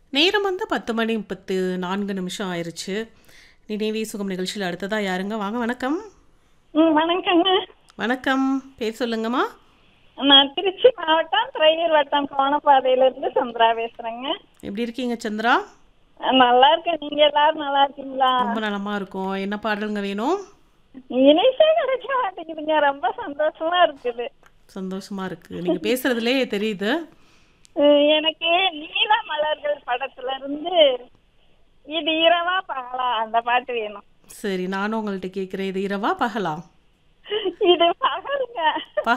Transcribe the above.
நேரம் வந்து பத்து மணி முப்பத்து நான்கு நிமிஷம் ஆயிருச்சு நினைவே சுகம் நிகழ்ச்சியில் அடுத்ததா யாருங்க வாங்க வணக்கம் ம் வணக்கங்க வணக்கம் பேர் சொல்லுங்கம்மா நான் திருச்சி மாவட்டம் திரையூர் வட்டம் கோணப்பாதையிலிருந்து சந்திரா பேசுறேங்க எப்படி இருக்கீங்க சந்திரா நல்லா இருக்கேன் நீங்க எல்லாரும் நல்லா இருக்கீங்களா ரொம்ப நலமா இருக்கும் என்ன பாடலுங்க வேணும் இனிஷே கிடைக்க மாட்டேங்குதுங்க ரொம்ப சந்தோஷமா இருக்குது சந்தோஷமா இருக்கு நீங்க பேசுறதுலே தெரியுது அஹ் எனக்கு நீல மலர்கள் படத்துல இருந்து இது இரவா பகலா அந்த பாட்டு வேணும் சரி நானும் உங்கள்கிட்ட கேட்குறேன் இது இரவா பகலா இது பகலுங்க